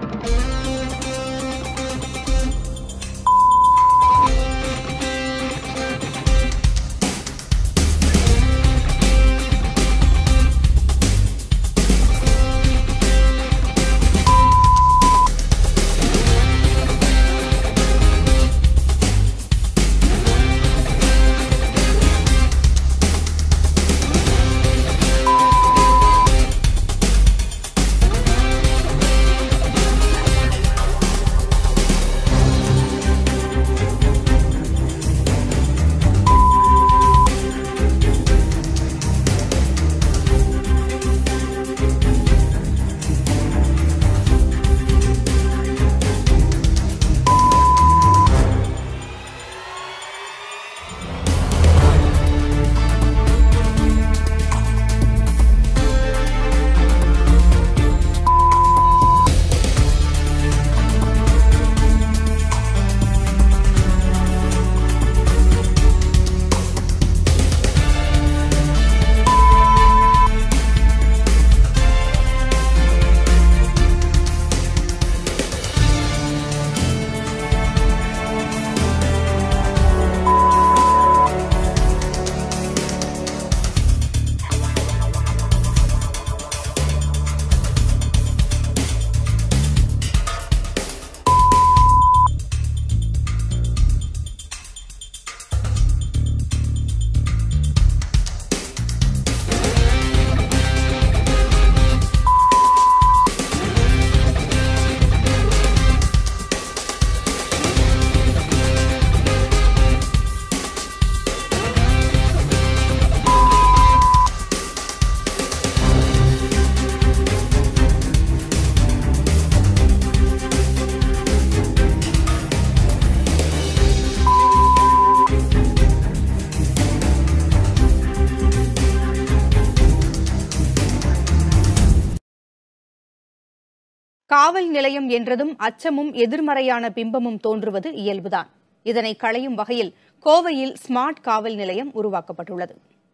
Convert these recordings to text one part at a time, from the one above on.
காவல் நிலையம் என்றதும் அச்சமும் எதிர்மறையான பிம்பமும் தோன்றுவது இயல்புதான் இதனை களையும் வகையில் கோவையில் ஸ்மார்ட் காவல் நிலையம் உருவாக்கப்பட்டுள்ளது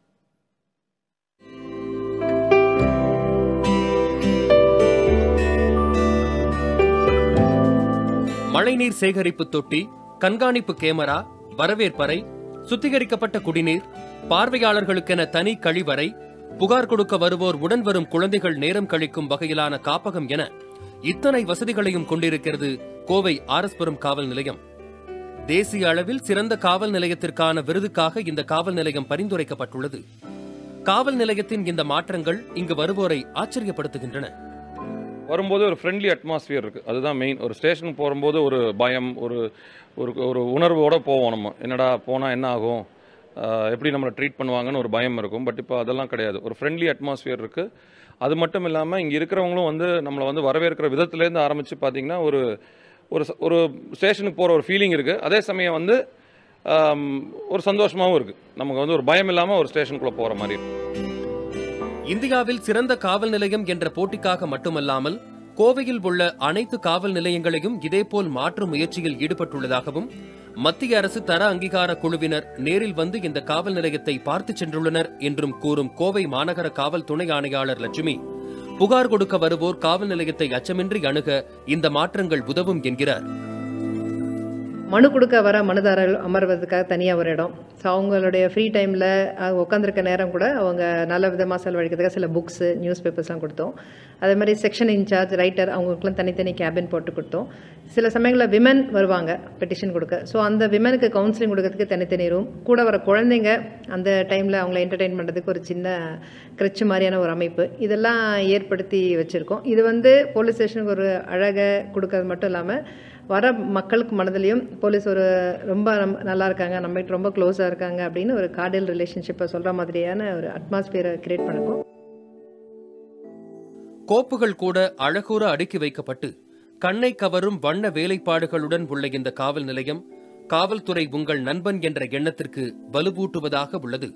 மழைநீர் சேகரிப்பு தொட்டி கண்காணிப்பு கேமரா வரவேற்பறை சுத்திகரிக்கப்பட்ட குடிநீர் பார்வையாளர்களுக்கென தனி கழிவறை புகார் கொடுக்க வருவோர் உடன் வரும் குழந்தைகள் நேரம் கழிக்கும் வகையிலான காப்பகம் என இத்தனை வசதிகளையும் கொண்டிருக்கிறது கோவை ஆரஸ்புரம் காவல் நிலையம் தேசிய அளவில் சிறந்த காவல் நிலையத்திற்கான விருதுக்காக இந்த காவல் நிலையம் பரிந்துரைக்கப்பட்டுள்ளது காவல் நிலையத்தின் இந்த மாற்றங்கள் இங்கு வருவோரை ஆச்சரியப்படுத்துகின்றன வரும்போது ஒரு ஃப்ரெண்ட்லி அட்மாஸ்பியர் இருக்குது அதுதான் மெயின் ஒரு ஸ்டேஷனுக்கு போகும்போது ஒரு பயம் ஒரு ஒரு ஒரு உணர்வோடு போவோம் நம்ம என்னடா போனால் என்ன ஆகும் ஆஹ் எப்படி நம்மளை ட்ரீட் பண்ணுவாங்கன்னு ஒரு பயம் இருக்கும் பட் இப்போ அதெல்லாம் கிடையாது ஒரு ஃப்ரெண்ட்லி அட்மாஸ்பியர் இருக்குது அது மட்டும் இல்லாமல் இங்கே இருக்கிறவங்களும் வந்து நம்மளை வந்து வரவேற்கிற விதத்துலேருந்து ஆரம்பித்து பார்த்தீங்கன்னா ஒரு ஒரு ச- ஒரு ஸ்டேஷனுக்கு போகிற ஒரு ஃபீலிங் இருக்குது அதே சமயம் வந்து ஆம், ஒரு சந்தோஷமாகவும் இருக்குது நமக்கு வந்து ஒரு பயம் இல்லாமல் ஒரு ஸ்டேஷனுக்குள்ளே போகிற மாதிரி இருக்கு இந்தியாவில் சிறந்த காவல் நிலையம் என்ற போட்டிக்காக மட்டுமல்லாமல் கோவையில் உள்ள அனைத்து காவல் நிலையங்களையும் இதேபோல் மாற்று முயற்சியில் ஈடுபட்டுள்ளதாகவும் மத்திய அரசு தர அங்கீகார குழுவினர் நேரில் வந்து இந்த காவல் நிலையத்தை பார்த்துச் சென்றுள்ளனர் என்றும் கூறும் கோவை மாநகர காவல் துணை ஆணையாளர் லட்சுமி புகார் கொடுக்க வருவோர் காவல் நிலையத்தை அச்சமின்றி அணுக இந்த மாற்றங்கள் உதவும் என்கிறார் மனு கொடுக்க வர மனுதாரர்கள் அமர்வதற்காக தனியாக ஒரு இடம் ஸோ அவங்களுடைய ஃப்ரீ டைமில் உட்காந்துருக்க நேரம் கூட அவங்க நல்ல விதமாக செலவழிக்கிறதுக்காக சில புக்ஸு நியூஸ் பேப்பர்ஸ்லாம் கொடுத்தோம் அதே மாதிரி செக்ஷன் இன்சார்ஜ் ரைட்டர் அவங்களுக்குலாம் தனித்தனி கேபின் போட்டு கொடுத்தோம் சில சமயங்களில் விமன் வருவாங்க பெட்டிஷன் கொடுக்க ஸோ அந்த விமனுக்கு கவுன்சிலிங் கொடுக்கறதுக்கு தனித்தனி ரூம் கூட வர குழந்தைங்க அந்த டைமில் அவங்கள என்டர்டெயின் பண்ணுறதுக்கு ஒரு சின்ன கிரச்சு மாதிரியான ஒரு அமைப்பு இதெல்லாம் ஏற்படுத்தி வச்சுருக்கோம் இது வந்து போலீஸ் ஸ்டேஷனுக்கு ஒரு அழகை கொடுக்கறது மட்டும் இல்லாமல் வர மக்களுக்கு மனதிலையும் போலீஸ் ஒரு ரொம்ப நம் நல்லா இருக்காங்க நம்மகிட்ட ரொம்ப க்ளோஸாக இருக்காங்க அப்படின்னு ஒரு கார்டியல் ரிலேஷன்ஷிப்பை சொல்கிற மாதிரியான ஒரு அட்மாஸ்பியரை கிரியேட் பண்ணிருக்கோம் கோப்புகள் கூட அழகூற அடுக்கி வைக்கப்பட்டு கண்ணை கவரும் வண்ண வேலைப்பாடுகளுடன் உள்ள இந்த காவல் நிலையம் காவல்துறை உங்கள் நண்பன் என்ற எண்ணத்திற்கு வலுவூட்டுவதாக உள்ளது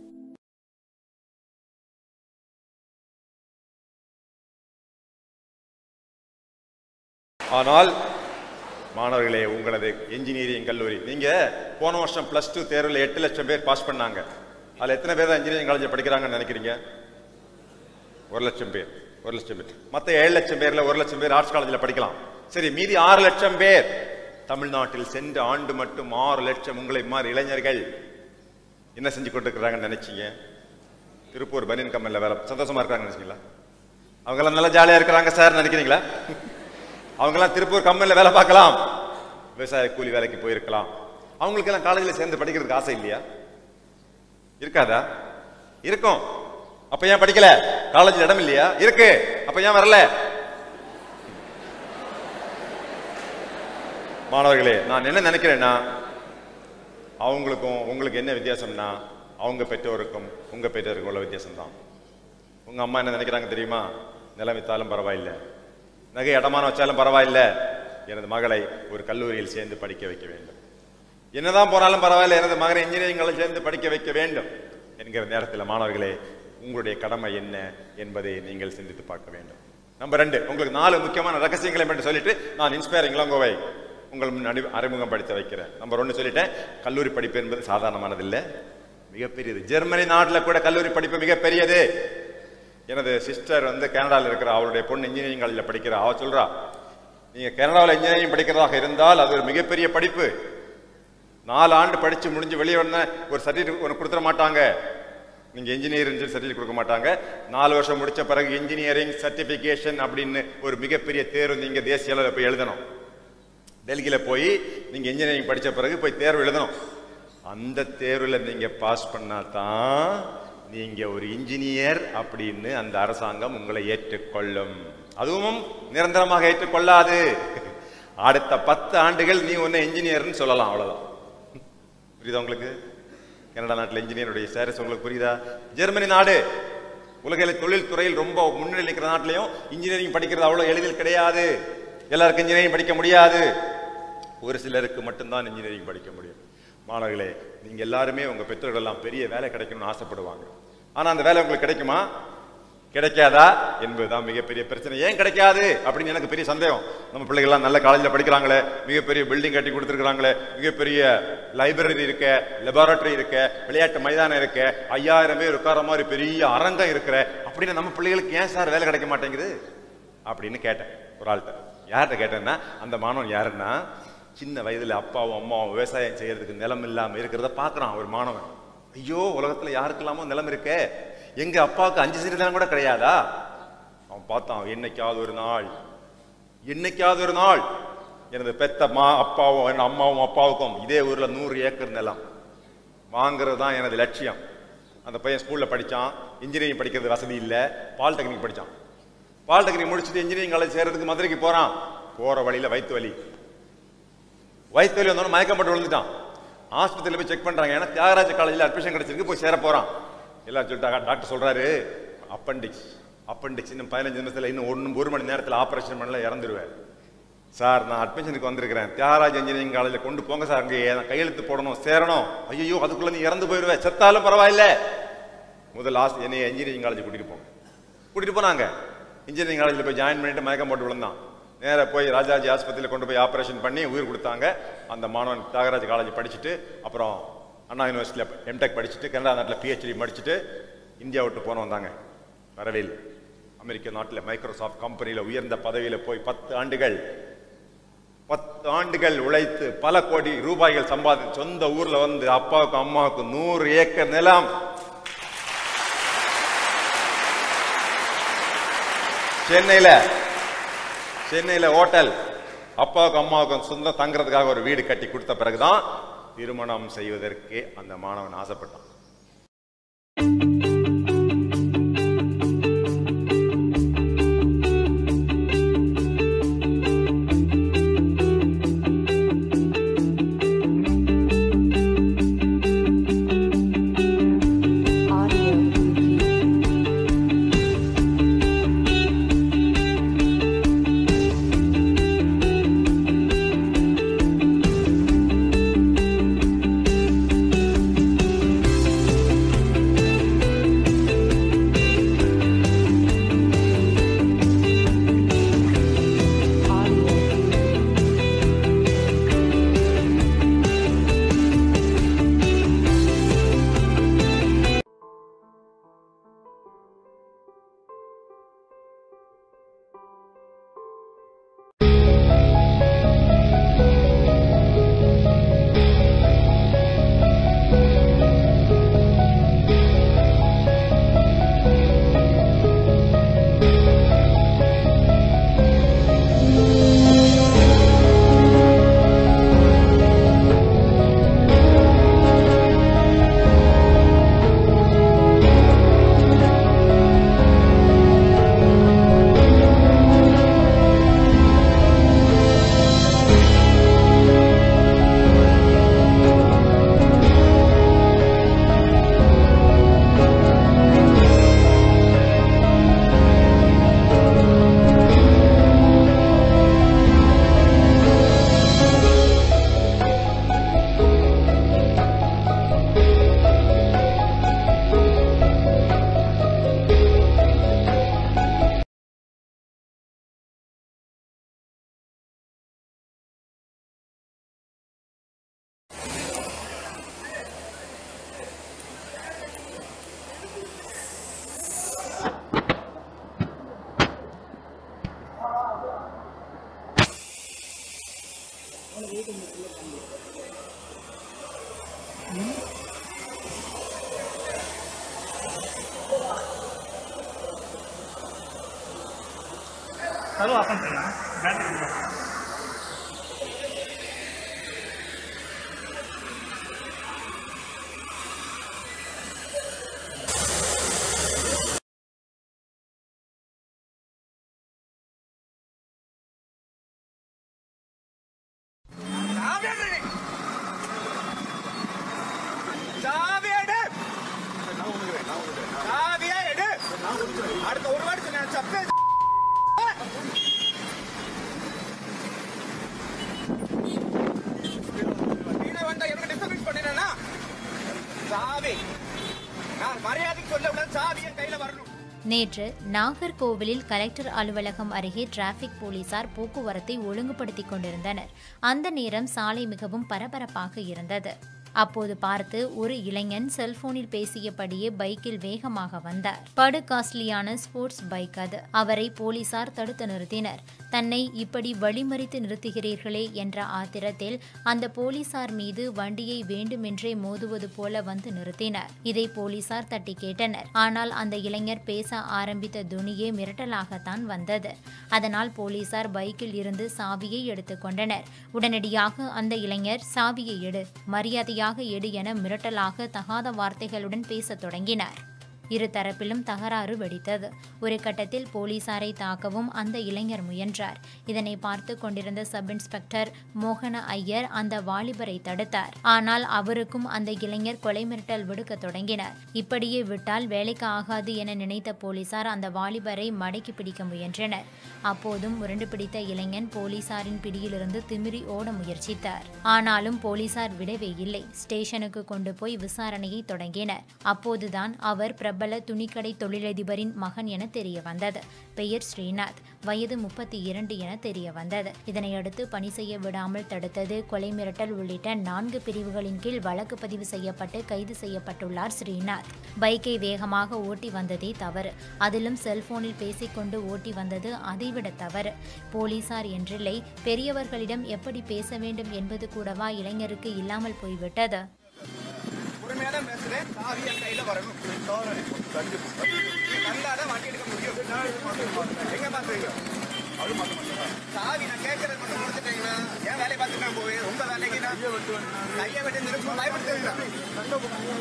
ஆனால் மாணவர்களே உங்களது இன்ஜினியரிங் கல்லூரி நீங்க போன வருஷம் பிளஸ் டூ தேர்வில் எட்டு லட்சம் பேர் பாஸ் பண்ணாங்க அதில் எத்தனை பேர் தான் இன்ஜினியரிங் காலேஜில் படிக்கிறாங்கன்னு நினைக்கிறீங்க ஒரு லட்சம் பேர் ஒரு லட்சம் பேர் மற்ற ஏழு லட்சம் பேர்ல ஒரு லட்சம் பேர் ஆர்ட்ஸ் காலேஜில் படிக்கலாம் சரி மீதி ஆறு லட்சம் பேர் தமிழ்நாட்டில் சென்ற ஆண்டு மட்டும் ஆறு லட்சம் உங்களை மாதிரி இளைஞர்கள் என்ன செஞ்சு கொண்டிருக்கிறாங்கன்னு நினைச்சீங்க திருப்பூர் பனியன் கம்பெனியில் வேலை சந்தோஷமா இருக்காங்க நினைச்சீங்களா அவங்கெல்லாம் நல்லா ஜாலியா இருக்கிறாங்க சார் நினைக்கிறீங்களா அவங்கெல்லாம் திருப்பூர் கம்பெனியில் வேலை பார்க்கலாம் விவசாய கூலி வேலைக்கு போயிருக்கலாம் அவங்களுக்கு எல்லாம் காலேஜில் சேர்ந்து படிக்கிறதுக்கு ஆசை இல்லையா இருக்காதா இருக்கும் அப்ப ஏன் படிக்கல காலேஜ்ல இடம் இல்லையா இருக்கு அப்ப ஏன் வரல மாணவர்களே நான் என்ன நினைக்கிறேன்னா அவங்களுக்கும் உங்களுக்கு என்ன வித்தியாசம்னா அவங்க பெற்றோருக்கும் உங்க பெற்றோருக்கும் உள்ள வித்தியாசம் தான் உங்க அம்மா என்ன நினைக்கிறாங்க தெரியுமா நிலம் வித்தாலும் பரவாயில்லை நகை அடமானம் வச்சாலும் பரவாயில்லை எனது மகளை ஒரு கல்லூரியில் சேர்ந்து படிக்க வைக்க வேண்டும் என்னதான் போனாலும் பரவாயில்லை எனது மகனை இன்ஜினியரிங்களை சேர்ந்து படிக்க வைக்க வேண்டும் என்கிற நேரத்தில் மாணவர்களே உங்களுடைய கடமை என்ன என்பதை நீங்கள் சிந்தித்து பார்க்க வேண்டும் நம்பர் ரெண்டு உங்களுக்கு நாலு முக்கியமான ரகசியங்களை மட்டும் சொல்லிட்டு நான் இன்ஸ்பைரிங் இளங்கோவை உங்கள் முன் அறி- அறிமுகம் படித்து வைக்கிறேன் நம்பர் ஒன்று சொல்லிட்டேன் கல்லூரி படிப்பு என்பது சாதாரணமானதில்லை மிகப்பெரியது ஜெர்மனி நாட்டில் கூட கல்லூரி படிப்பு மிகப்பெரியது எனது சிஸ்டர் வந்து கனடாவில் இருக்கிற அவளுடைய பொண்ணு இன்ஜினியரிங் காலேஜில் படிக்கிறா அவ சொல்றா நீங்க கனடாவில் இன்ஜினியரிங் படிக்கிறதாக இருந்தால் அது ஒரு மிகப்பெரிய படிப்பு நாலு ஆண்டு படிச்சு முடிஞ்சு வெளியே வந்த ஒரு சர்டிஃபிகேட் ஒன்று கொடுத்துட மாட்டாங்க நீங்க இன்ஜினியர் சர்டிஃபிகேட் கொடுக்க மாட்டாங்க நாலு வருஷம் முடிச்ச பிறகு இன்ஜினியரிங் சர்டிபிகேஷன் அப்படின்னு ஒரு மிகப்பெரிய தேர்வு நீங்க தேசிய அளவில் போய் எழுதணும் டெல்லியில போய் நீங்க இன்ஜினியரிங் படிச்ச பிறகு போய் தேர்வு எழுதணும் அந்த தேர்வுல நீங்க பாஸ் பண்ணா தான் நீங்க ஒரு இன்ஜினியர் அப்படின்னு அந்த அரசாங்கம் உங்களை ஏற்றுக்கொள்ளும் அதுவும் நிரந்தரமாக ஏற்றுக்கொள்ளாது அடுத்த பத்து ஆண்டுகள் நீ ஒன்னு இன்ஜினியர்னு சொல்லலாம் அவ்வளவுதான் புரியுதா உங்களுக்கு கனடா நாட்டில் இன்ஜினியருடைய ஸ்டேட்டஸ் உங்களுக்கு புரியுதா ஜெர்மனி நாடு உலகில் தொழில் துறையில் ரொம்ப முன்னணி நிற்கிற நாட்டிலையும் இன்ஜினியரிங் படிக்கிறது அவ்வளவு எளிதில் கிடையாது எல்லாருக்கும் இன்ஜினியரிங் படிக்க முடியாது ஒரு சிலருக்கு மட்டும்தான் இன்ஜினியரிங் படிக்க முடியும் மாணவர்களே நீங்க எல்லாருமே உங்க பெற்றோர்கள் எல்லாம் பெரிய வேலை கிடைக்கணும்னு ஆசைப்படுவாங்க ஆனா அந்த வேலை உங்களுக்கு கிடைக்குமா கிடைக்காதா என்பதுதான் மிகப்பெரிய பிரச்சனை ஏன் கிடைக்காது அப்படின்னு எனக்கு பெரிய சந்தேகம் நம்ம பிள்ளைகள் எல்லாம் நல்ல காலேஜில் படிக்கிறாங்களே மிகப்பெரிய பில்டிங் கட்டி கொடுத்துருக்காங்களே மிகப்பெரிய லைப்ரரி இருக்க லெபார்டரி இருக்க விளையாட்டு மைதானம் இருக்க ஐயாயிரம் பேர் உட்கார மாதிரி பெரிய அரங்கம் இருக்கிற அப்படின்னு நம்ம பிள்ளைகளுக்கு ஏன் சார் வேலை கிடைக்க மாட்டேங்குது அப்படின்னு கேட்டேன் ஒரு ஆள்கிட்ட யார்கிட்ட கேட்டேன்னா அந்த மாணவன் யாருன்னா சின்ன வயதுல அப்பாவும் அம்மாவும் விவசாயம் செய்யறதுக்கு நிலம் இல்லாம இருக்கிறத பார்க்கறான் ஒரு மாணவன் ஐயோ உலகத்துல யாருக்கெல்லாமோ நிலம் இருக்கே எங்க அப்பாவுக்கு அஞ்சு சென்ட் நிலம் கூட கிடையாதா அவன் பார்த்தான் என்னைக்காவது ஒரு நாள் என்னைக்காவது ஒரு நாள் எனது பெத்த மா அப்பாவும் என் அம்மாவும் அப்பாவுக்கும் இதே ஊர்ல நூறு ஏக்கர் நிலம் வாங்குறது தான் எனது லட்சியம் அந்த பையன் ஸ்கூல்ல படிச்சான் இன்ஜினியரிங் படிக்கிறது வசதி இல்லை பாலிடெக்னிக் படிச்சான் பாலிடெக்னிக் முடிச்சுட்டு இன்ஜினியரிங் காலேஜ் சேர்றதுக்கு மதுரைக்கு போறான் போற வழியில வயிற்று வலி வயிற்று வலி வந்தோன்னு மயக்கம் போட்டு விழுந்துட்டான் ஆஸ்பத்திரியில் போய் செக் பண்றாங்க ஏன்னா தியாகராஜ காலேஜில் அட்மிஷன் கிடைச்சிருக்கு போய் சேர போறான் எல்லாரும் சொல்லிட்டாங்க டாக்டர் சொல்றாரு அப்பண்டிக்ஸ் அப்பண்டிக்ஸ் இன்னும் பதினஞ்சு நிமிஷத்துல இன்னும் ஒன்று ஒரு மணி நேரத்தில் ஆபரேஷன் பண்ணல இறந்துருவேன் சார் நான் அட்மிஷனுக்கு வந்திருக்கிறேன் தியாகராஜ் இன்ஜினியரிங் காலேஜில் கொண்டு போங்க சார் அங்கே நான் கையெழுத்து போடணும் சேரணும் ஐயோ அதுக்குள்ள நீ இறந்து போயிடுவேன் செத்தாலும் பரவாயில்ல முதல் ஆஸ் என்னை இன்ஜினியரிங் காலேஜ் கூட்டிட்டு போங்க கூட்டிட்டு போனாங்க இன்ஜினியரிங் காலேஜில் போய் ஜாயின் பண்ணிட்டு மயக்கம் போட்டு விழுந்தான் நேரா போய் ராஜாஜி ஆஸ்பத்திரியில் கொண்டு போய் ஆபரேஷன் பண்ணி உயிர் கொடுத்தாங்க அந்த மாணவன் தியாகராஜ் காலேஜ் படிச்சுட்டு அப்புறம் அண்ணா யூனிவர்சிட்டியில் எம்டெக் படிச்சுட்டு கனடா நாட்டில் பிஹெச்டி முடிச்சுட்டு இந்தியா விட்டு போன வந்தாங்க வரவே இல்லை அமெரிக்க நாட்டில் மைக்ரோசாஃப்ட் கம்பெனியில் உயர்ந்த பதவியில் போய் பத்து ஆண்டுகள் பத்து ஆண்டுகள் உழைத்து பல கோடி ரூபாய்கள் சம்பாதி சொந்த ஊர்ல வந்து அப்பாவுக்கும் அம்மாவுக்கும் நூறு ஏக்கர் நிலம் சென்னையில சென்னையில ஹோட்டல் அப்பாவுக்கும் அம்மாவுக்கும் சொந்தம் தங்குறதுக்காக ஒரு வீடு கட்டி கொடுத்த பிறகுதான் திருமணம் செய்வதற்கே அந்த மாணவன் ஆசைப்பட்டான் Audio review. கதவு ஓப்பன் செய்யலாம் பேட்டரி இல்லை. அடுத்த ஒரு வாட்டி சொன்னேன் சப்பே நீனே வந்தா எனக்கு டிஸ்டர்பன்ஸ் பண்ணினா சாவி நான் மரியாதைக்கு சொல்ல விட சாவி என் கையில வரணும் நேற்று நாகர்கோவிலில் கலெக்டர் அலுவலகம் அருகே டிராபிக் போலீசார் போக்குவரத்தை ஒழுங்குபடுத்திக் கொண்டிருந்தனர் அந்த நேரம் சாலை மிகவும் பரபரப்பாக இருந்தது அப்போது பார்த்து ஒரு இளைஞன் செல்போனில் பேசியபடியே பைக்கில் வேகமாக வந்தார் படு காஸ்ட்லியான ஸ்போர்ட்ஸ் பைக் அது அவரை போலீசார் தடுத்து நிறுத்தினர் தன்னை இப்படி வழிமறித்து நிறுத்துகிறீர்களே என்ற ஆத்திரத்தில் அந்த போலீசார் மீது வண்டியை வேண்டுமென்றே மோதுவது போல வந்து நிறுத்தினர் இதை போலீசார் தட்டி கேட்டனர் ஆனால் அந்த இளைஞர் பேச ஆரம்பித்த துணியே மிரட்டலாகத்தான் வந்தது அதனால் போலீசார் பைக்கில் இருந்து சாவியை எடுத்துக்கொண்டனர் உடனடியாக அந்த இளைஞர் சாவியை எடு மரியாதையாக எடு என மிரட்டலாக தகாத வார்த்தைகளுடன் பேசத் தொடங்கினார் இரு தரப்பிலும் தகராறு வெடித்தது ஒரு கட்டத்தில் போலீசாரை தாக்கவும் அந்த இளைஞர் முயன்றார் இதனை பார்த்து கொண்டிருந்த சப் இன்ஸ்பெக்டர் மோகன ஐயர் அந்த வாலிபரை தடுத்தார் ஆனால் அவருக்கும் அந்த இளைஞர் கொலை மிரட்டல் விடுக்க தொடங்கினார் இப்படியே விட்டால் வேலைக்கு ஆகாது என நினைத்த போலீசார் அந்த வாலிபரை மடக்கி பிடிக்க முயன்றனர் அப்போதும் முரண்டு பிடித்த இளைஞன் போலீசாரின் பிடியிலிருந்து திமிரி ஓட முயற்சித்தார் ஆனாலும் போலீசார் விடவே இல்லை ஸ்டேஷனுக்கு கொண்டு போய் விசாரணையை தொடங்கினர் அப்போதுதான் அவர் பிரபல துணிக்கடை தொழிலதிபரின் மகன் என தெரிய வந்தது பெயர் ஸ்ரீநாத் வயது முப்பத்தி இரண்டு என தெரிய வந்தது இதனையடுத்து பணி செய்ய விடாமல் தடுத்தது கொலை மிரட்டல் உள்ளிட்ட நான்கு பிரிவுகளின் கீழ் வழக்கு பதிவு செய்யப்பட்டு கைது செய்யப்பட்டுள்ளார் ஸ்ரீநாத் பைக்கை வேகமாக ஓட்டி வந்ததே தவறு அதிலும் செல்போனில் பேசிக்கொண்டு ஓட்டி வந்தது அதைவிட தவறு போலீசார் என்றில்லை பெரியவர்களிடம் எப்படி பேச வேண்டும் என்பது கூடவா இளைஞருக்கு இல்லாமல் போய்விட்டது உரிமையா தான் பேசுறேன் சாவி என் கையில வரணும் நல்லாதான் வண்டி எடுக்க முடியும் எங்க பாத்துறீங்க சாவி நான் கேட்கறது மட்டும் கொடுத்துட்டீங்கன்னா என் வேலையை பார்த்து நான் போவேன் உங்க வேலைக்கு நான் கையை விட்டு நிறுத்தி பயப்படுத்துவீங்க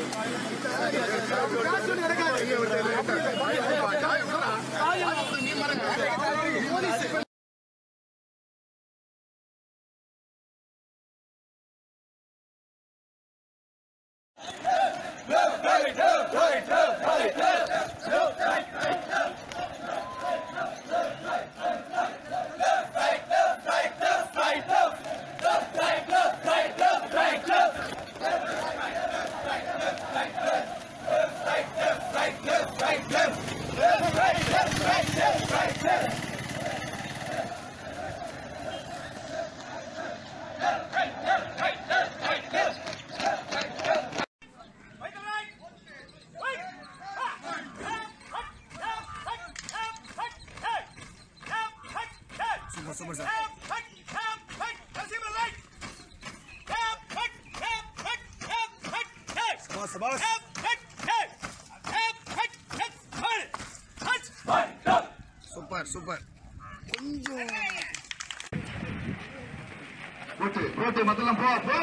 சூப்பர் சூப்பர் கொஞ்சம் போட்டு போட்டு மத்தெல்லாம் போ போ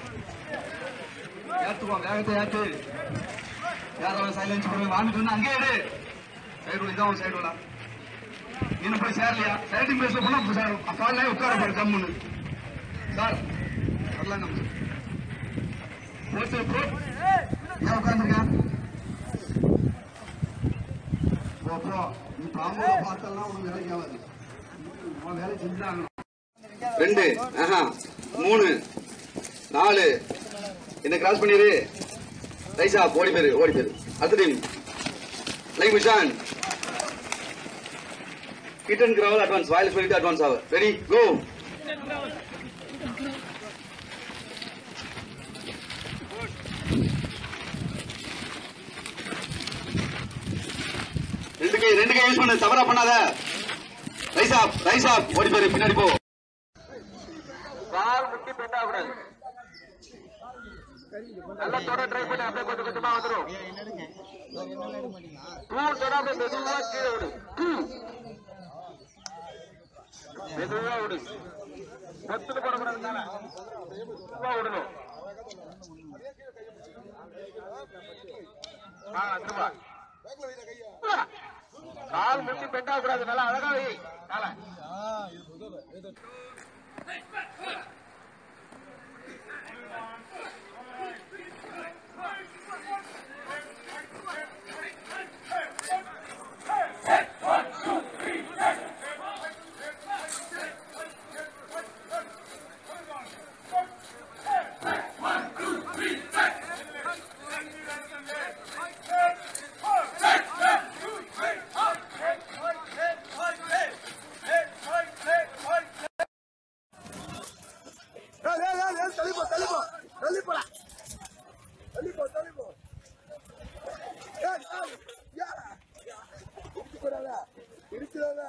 ஏத்துவா வேகத்தை ஏத்து யாராவது சைலன்ஸ் போடுங்க வாமிட்டு வந்து அங்கே எடு சைடு இதான் சைடு விடா இன்னும் போய் சேரலையா சைடிங் பேச போனா காலையில உட்கார பாரு கம்முன்னு சார் வரலாம் நம்ம போட்டு போ ஏன் உட்காந்துருக்கேன் போ போ நீ பாம்பு பார்த்தெல்லாம் உனக்கு வேலைக்கு ஆகாது உன் வேலை செஞ்சுதான் ரெண்டு ஆஹா மூணு நாலு என்ன கிராஸ் பண்ணிரு ரைசா ஓடி பேரு ஓடி பேரு அடுத்த team like mission kit and gravel advance வாயில் சொல்லிட்டு அட்வான்ஸ் ஆகும் ரெடி கோ ரெண்டு கை ரெண்டு கை யூஸ் பண்ணு தவறா பண்ணாத ரைஸ் ஆப் ரைஸ் ஆப் ஓடி பேரு பின்னாடி போ கால் முட்டி பெண்டா கூடாது நல்லா தொட ட்ரை பண்ணி அப்படியே கொஞ்சம் கொஞ்சமா வந்துரும் டூ தொட அப்படியே மெதுவா கீழே விடு மெதுவா விடு பத்துல போடக்கூடாது மேல மெதுவா விடணும் ஆ திரும்ப கால் முட்டி பெண்டா கூடாது நல்லா அழகா வை காலை தள்ளிப்போ தள்ளிப்போ தள்ளிப்போடா தள்ளிப்போ தள்ளிப்போ இருக்கிறதா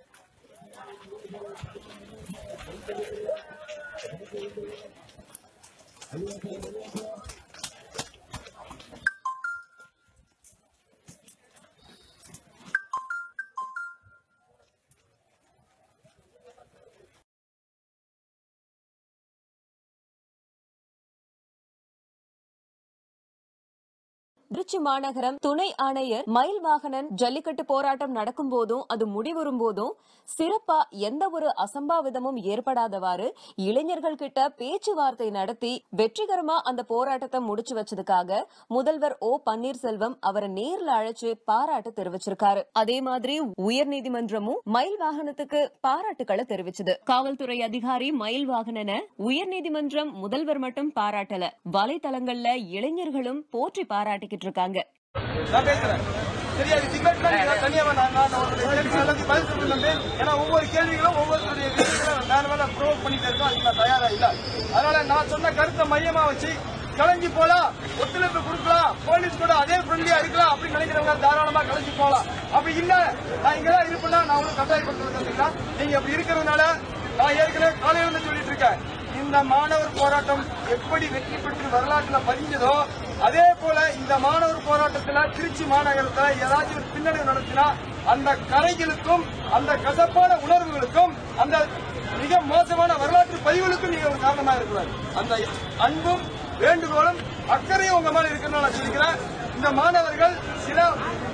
திருச்சி மாநகரம் துணை ஆணையர் மயில் வாகனன் ஜல்லிக்கட்டு போராட்டம் நடக்கும் போதும் அது முடிவரும் போதும் சிறப்பா எந்த ஒரு அசம்பாவிதமும் ஏற்படாதவாறு இளைஞர்கள் கிட்ட பேச்சுவார்த்தை நடத்தி வெற்றிகரமா அந்த போராட்டத்தை முடிச்சு வச்சதுக்காக முதல்வர் ஓ பன்னீர்செல்வம் அவரை நேர்ல அழைச்சு பாராட்டு தெரிவிச்சிருக்காரு அதே மாதிரி உயர்நீதிமன்றமும் மயில் வாகனத்துக்கு பாராட்டுக்களை தெரிவிச்சது காவல்துறை அதிகாரி மயில் வாகனன உயர்நீதிமன்றம் முதல்வர் மட்டும் பாராட்டல வலைதளங்கள்ல இளைஞர்களும் போற்றி பாராட்டிக்கிட்டு இருக்காங்க நான் பேசுறேன் சரியா இது டிபேட் நான் தனியா வேணாம் நான் உங்களுடைய கேள்வி எல்லாத்தையும் பதில் சொல்லணும் ஏன்னா ஒவ்வொரு கேள்விகளும் ஒவ்வொருத்தருடைய கேள்விகளும் வேற வேற ப்ரொவோக் பண்ணிட்டு இருக்கோம் அதுக்கு நான் தயாரா இல்ல அதனால நான் சொன்ன கருத்தை மையமா வச்சு கலைஞ்சு போலாம் ஒத்துழைப்பு கொடுக்கலாம் போலீஸ் கூட அதே ஃப்ரெண்ட்லியா இருக்கலாம் அப்படின்னு நினைக்கிறவங்க தாராளமா கலைஞ்சு போலாம் அப்படி இல்ல நான் இங்கதான் இருப்பேன்னா நான் ஒன்றும் கட்டாயப்படுத்துறதுங்களா நீங்க அப்படி இருக்கிறதுனால நான் ஏற்கனவே காலையில இருந்து சொல்லிட்டு இருக்கேன் இந்த மாணவர் போராட்டம் எப்படி வெற்றி பெற்று வரலாற்றுல பதிஞ்சதோ அதே போல இந்த மாணவர் போராட்டத்துல திருச்சி மாநகரத்துல ஏதாச்சும் ஒரு பின்னடைவு நடத்தினா அந்த கரைகளுக்கும் அந்த கசப்பான உணர்வுகளுக்கும் அந்த மிக மோசமான வரலாற்று பதிவுகளுக்கும் நீங்க ஒரு காரணமா இருக்கிறார் அந்த அன்பும் வேண்டுகோளும் அக்கறையும் உங்க மேல இருக்கிறதுனால நான் சொல்லிக்கிறேன் இந்த மாணவர்கள் சில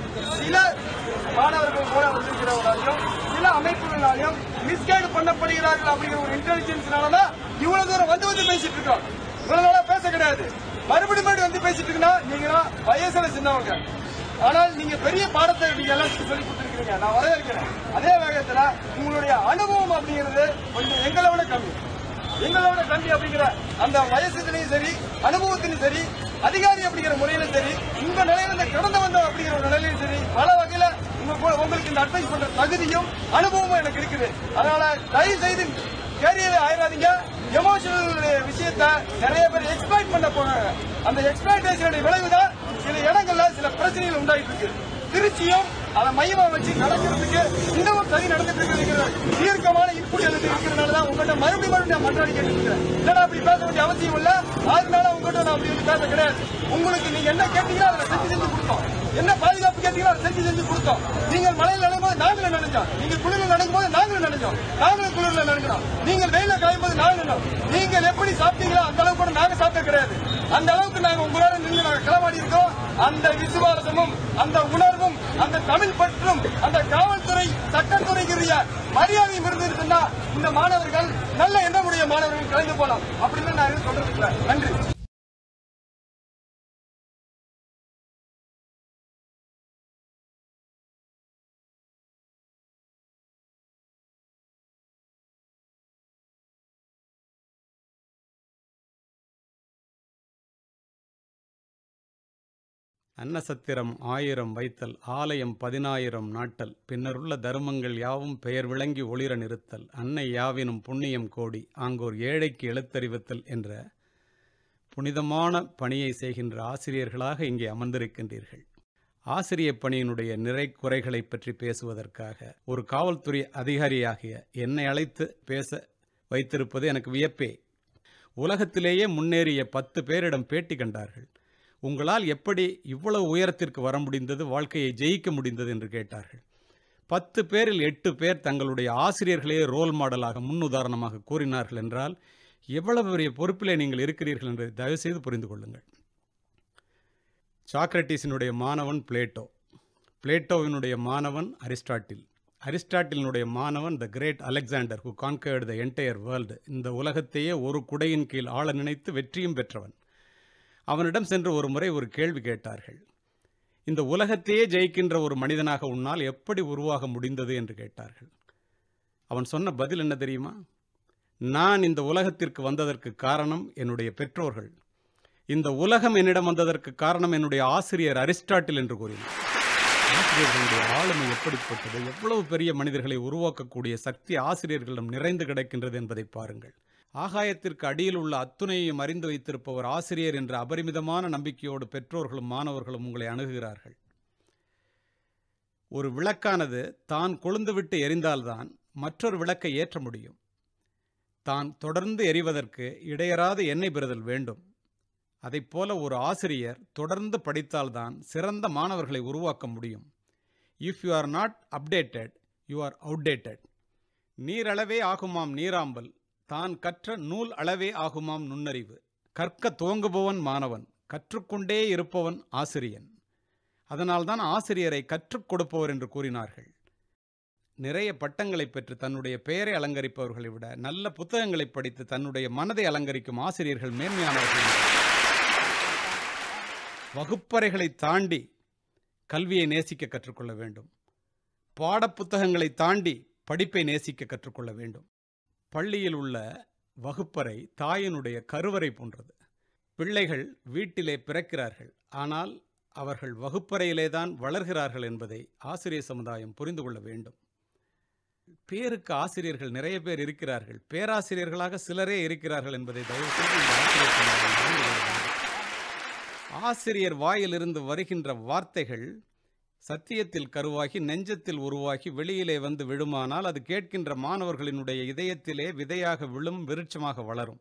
சில மாணவர்கள் கூட வந்திருக்கிறவர்களாலையும் சில அமைப்புகளாலையும் மிஸ்கைடு பண்ணப்படுகிறார்கள் அப்படிங்கிற ஒரு இன்டெலிஜென்ஸ்னால தான் இவ்வளவு தூரம் வந்து வந்து பேசிட்டு இருக்கோம் இவ்வளவு நாளா பேச கிடையாது மறுபடியும் மறுபடியும் வந்து பேசிட்டு இருக்குன்னா நீங்க வயசுல சின்னவங்க ஆனால் நீங்க பெரிய பாடத்தை நீங்க எல்லாத்துக்கும் சொல்லி கொடுத்துருக்கீங்க நான் வரவேற்கிறேன் அதே வேகத்துல உங்களுடைய அனுபவம் அப்படிங்கிறது கொஞ்சம் எங்களை விட கம்மி எங்களோட கல்வி அப்படிங்கிற அந்த வயசுலையும் சரி அனுபவத்திலும் சரி அதிகாரி அப்படிங்கிற முறையிலும் சரி உங்க நிலையில இருந்து கடந்து வந்த அப்படிங்கிற ஒரு நிலையிலும் சரி பல வகையில உங்க கூட- உங்களுக்கு இந்த அட்வைஸ் பண்ற தகுதியும் அனுபவமும் எனக்கு இருக்குது அதனால தயவு செய்து கேரியர் ஆயிராதீங்க எமோஷனல் விஷயத்த நிறைய பேர் எக்ஸ்பிளைட் பண்ண போறாங்க அந்த எக்ஸ்பிளைட்டேஷனுடைய விளைவுதான் சில இடங்கள்ல சில பிரச்சனைகள் உண்டாயிட்டு இருக்கு திருச்சியும் அதை மையமா வச்சு நடக்கிறதுக்கு இன்னமும் சரி நடந்துட்டு இருக்கிற தீர்க்கமான இன்புட் எனக்கு இருக்கிறதுனால தான் உங்கள்கிட்ட மறுபடியும் மறுபடியும் நான் மன்றாடி கேட்டுருக்கிறேன் இல்லைன்னா அப்படி பேச வேண்டிய அவசியம் இல்ல அதனால உங்கள்கிட்ட நான் அப்படி வந்து பேச கிடையாது உங்களுக்கு நீங்க என்ன கேட்டீங்களோ அதை செஞ்சு செஞ்சு கொடுத்தோம் என்ன பாதுகாப்பு கேட்டீங்களோ அதை செஞ்சு செஞ்சு கொடுத்தோம் நீங்கள் மழையில் நனையும்போது நாங்களும் நினைஞ்சோம் நீங்க குளிரில் நனைக்கும்போது நாங்களும் நினைஞ்சோம் நாங்களும் குளிர்ல நினைக்கிறோம் நீங்கள் வெயில காயும் போது நாங்களும் நினைச்சோம். நீங்கள் எப்படி சாப்பிட்டீங்களோ அந்த அளவுக்கு கூட நாங்க சாப்பிட்ட கிடையாது அந்த அளவுக்கு நாங்க உங்களோட நின்று நாங்க களமாடி இருக்கோம் அந்த விசுவாசமும் அந்த உணர்வும் அந்த தமிழ் பற்றும் அந்த காவல்துறை சட்டத்துறைக்குரிய மரியாதையும் இருந்திருக்குன்னா இந்த மாணவர்கள் நல்ல எண்ணமுடைய மாணவர்கள் கலந்து போலாம் அப்படின்னு நான் எதுவும் சொல்றது இல்லை நன்றி அன்னசத்திரம் ஆயிரம் வைத்தல் ஆலயம் பதினாயிரம் நாட்டல் பின்னருள்ள தருமங்கள் யாவும் பெயர் விளங்கி ஒளிர நிறுத்தல் அன்னை யாவினும் புண்ணியம் கோடி ஆங்கோர் ஏழைக்கு எழுத்தறிவித்தல் என்ற புனிதமான பணியை செய்கின்ற ஆசிரியர்களாக இங்கே அமர்ந்திருக்கின்றீர்கள் ஆசிரியப் பணியினுடைய நிறை குறைகளை பற்றி பேசுவதற்காக ஒரு காவல்துறை அதிகாரியாகிய என்னை அழைத்து பேச வைத்திருப்பது எனக்கு வியப்பே உலகத்திலேயே முன்னேறிய பத்து பேரிடம் பேட்டி கண்டார்கள் உங்களால் எப்படி இவ்வளவு உயரத்திற்கு வர முடிந்தது வாழ்க்கையை ஜெயிக்க முடிந்தது என்று கேட்டார்கள் பத்து பேரில் எட்டு பேர் தங்களுடைய ஆசிரியர்களே ரோல் மாடலாக முன்னுதாரணமாக கூறினார்கள் என்றால் எவ்வளவு பெரிய பொறுப்பிலே நீங்கள் இருக்கிறீர்கள் என்று தயவுசெய்து புரிந்து கொள்ளுங்கள் சாக்ரட்டிஸினுடைய மாணவன் பிளேட்டோ பிளேட்டோவினுடைய மாணவன் அரிஸ்டாட்டில் அரிஸ்டாட்டிலினுடைய மாணவன் the great Alexander who conquered the entire world இந்த உலகத்தையே ஒரு குடையின் கீழ் ஆள நினைத்து வெற்றியும் பெற்றவன் அவனிடம் சென்று ஒரு முறை ஒரு கேள்வி கேட்டார்கள் இந்த உலகத்தையே ஜெயிக்கின்ற ஒரு மனிதனாக உன்னால் எப்படி உருவாக முடிந்தது என்று கேட்டார்கள் அவன் சொன்ன பதில் என்ன தெரியுமா நான் இந்த உலகத்திற்கு வந்ததற்கு காரணம் என்னுடைய பெற்றோர்கள் இந்த உலகம் என்னிடம் வந்ததற்கு காரணம் என்னுடைய ஆசிரியர் அரிஸ்டாட்டில் என்று கூறினார் ஆசிரியர்களுடைய ஆளுமை எப்படிப்பட்டது எவ்வளவு பெரிய மனிதர்களை உருவாக்கக்கூடிய சக்தி ஆசிரியர்களிடம் நிறைந்து கிடக்கின்றது என்பதை பாருங்கள் ஆகாயத்திற்கு அடியில் உள்ள அத்துணையையும் அறிந்து வைத்திருப்பவர் ஆசிரியர் என்ற அபரிமிதமான நம்பிக்கையோடு பெற்றோர்களும் மாணவர்களும் உங்களை அணுகுகிறார்கள் ஒரு விளக்கானது தான் கொழுந்துவிட்டு எரிந்தால்தான் மற்றொரு விளக்கை ஏற்ற முடியும் தான் தொடர்ந்து எரிவதற்கு இடையறாது எண்ணெய் பெறுதல் வேண்டும் அதைப்போல ஒரு ஆசிரியர் தொடர்ந்து படித்தால்தான் சிறந்த மாணவர்களை உருவாக்க முடியும் if you are not updated you are outdated நீரளவே ஆகுமாம் நீராம்பல் தான் கற்ற நூல் அளவே ஆகுமாம் நுண்ணறிவு கற்க துவங்குபவன் மாணவன் கற்றுக்கொண்டே இருப்பவன் ஆசிரியன் அதனால்தான் ஆசிரியரை கற்றுக் கொடுப்பவர் என்று கூறினார்கள் நிறைய பட்டங்களை பெற்று தன்னுடைய பெயரை அலங்கரிப்பவர்களை விட நல்ல புத்தகங்களை படித்து தன்னுடைய மனதை அலங்கரிக்கும் ஆசிரியர்கள் மேன்மையானவர்கள் வகுப்பறைகளை தாண்டி கல்வியை நேசிக்க கற்றுக்கொள்ள வேண்டும் பாடப்புத்தகங்களை தாண்டி படிப்பை நேசிக்க கற்றுக்கொள்ள வேண்டும் பள்ளியில் உள்ள வகுப்பறை தாயினுடைய கருவறை போன்றது பிள்ளைகள் வீட்டிலே பிறக்கிறார்கள் ஆனால் அவர்கள் வகுப்பறையிலே தான் வளர்கிறார்கள் என்பதை ஆசிரியர் சமுதாயம் புரிந்து கொள்ள வேண்டும் பேருக்கு ஆசிரியர்கள் நிறைய பேர் இருக்கிறார்கள் பேராசிரியர்களாக சிலரே இருக்கிறார்கள் என்பதை தயவு செய்து இந்த ஆசிரியர் சமுதாயம் புரிந்து கொள்ள வேண்டும். ஆசிரியர் வாயிலிருந்து வருகின்ற வார்த்தைகள் சத்தியத்தில் கருவாகி நெஞ்சத்தில் உருவாகி வெளியிலே வந்து விழுமானால் அது கேட்கின்ற மாணவர்களினுடைய இதயத்திலே விதையாக விழும் விருட்சமாக வளரும்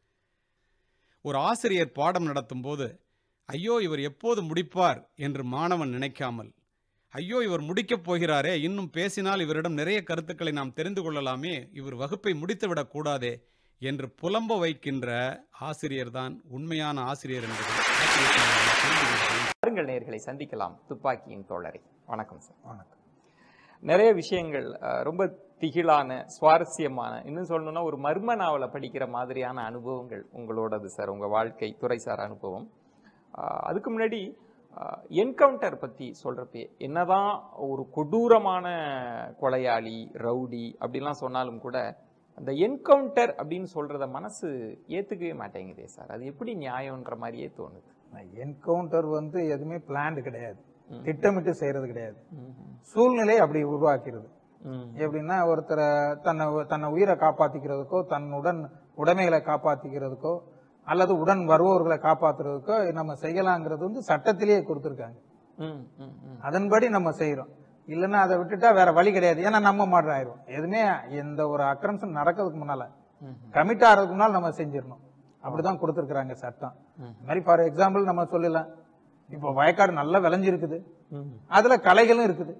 ஒரு ஆசிரியர் பாடம் நடத்தும் போது ஐயோ இவர் எப்போது முடிப்பார் என்று மாணவன் நினைக்காமல் ஐயோ இவர் முடிக்கப் போகிறாரே இன்னும் பேசினால் இவரிடம் நிறைய கருத்துக்களை நாம் தெரிந்து கொள்ளலாமே இவர் வகுப்பை முடித்துவிடக் கூடாதே என்று புலம்ப வைக்கின்ற ஆசிரியர்தான் உண்மையான ஆசிரியர் என்பதை ஆசிரியர் சமுதாயம் புரிந்து கொள்ள வேண்டும். பாருங்கள் நேர்களை சந்திக்கலாம் துப்பாக்கியின் தோழரை வணக்கம் சார் வணக்கம் நிறைய விஷயங்கள் அஹ், ரொம்ப திகிலான சுவாரஸ்யமான இன்னும் சொல்லணும்னா ஒரு மர்ம நாவலை படிக்கிற மாதிரியான அனுபவங்கள் உங்களோடது சார் உங்கள் வாழ்க்கை துறைசார் அனுபவம் அஹ், அதுக்கு முன்னாடி என்கவுண்டர் பற்றி சொல்கிறப்பே என்னதான் ஒரு கொடூரமான கொலையாளி ரவுடி அப்படிலாம் சொன்னாலும் கூட அந்த என்கவுண்டர் அப்படின்னு சொல்கிறத மனசு ஏற்றுக்கவே மாட்டேங்குதே சார் அது எப்படி நியாயம்ன்ற மாதிரியே தோணுது என்கவுண்டர் வந்து எதுவுமே பிளான்டு கிடையாது திட்டமிட்டு செய்யறது கிடையாது சூழ்நிலை அப்படி உருவாக்கிறது எப்படின்னா ஒருத்தரை தன்னை தன்னை உயிரை காப்பாத்திக்கிறதுக்கோ தன்னுடன் உடைமைகளை காப்பாத்திக்கிறதுக்கோ அல்லது உடன் வருபவர்களை காப்பாத்துறதுக்கோ நம்ம செய்யலாங்கிறது வந்து சட்டத்திலேயே கொடுத்துருக்காங்க ம் ம் ம் அதன்படி நம்ம செய்யறோம் இல்லைன்னா அதை விட்டுட்டா வேற வழி கிடையாது ஏன்னா நம்ம மாதிரி ஆயிரும் எதுவுமே எந்த ஒரு அக்ரம்ஸும் நடக்கிறதுக்கு முன்னால கமிட் ஆகிறதுக்கு முன்னால் நம்ம செஞ்சிடணும் அப்படிதான் கொடுத்துருக்குறாங்க சட்டம் இந்த மாதிரி ஃபார் எக்ஸாம்பிள் நம்ம சொல்லலாம் இப்போ வயக்காடு நல்லா விளைஞ்சிருக்குது அதுல களைகளும் இருக்குது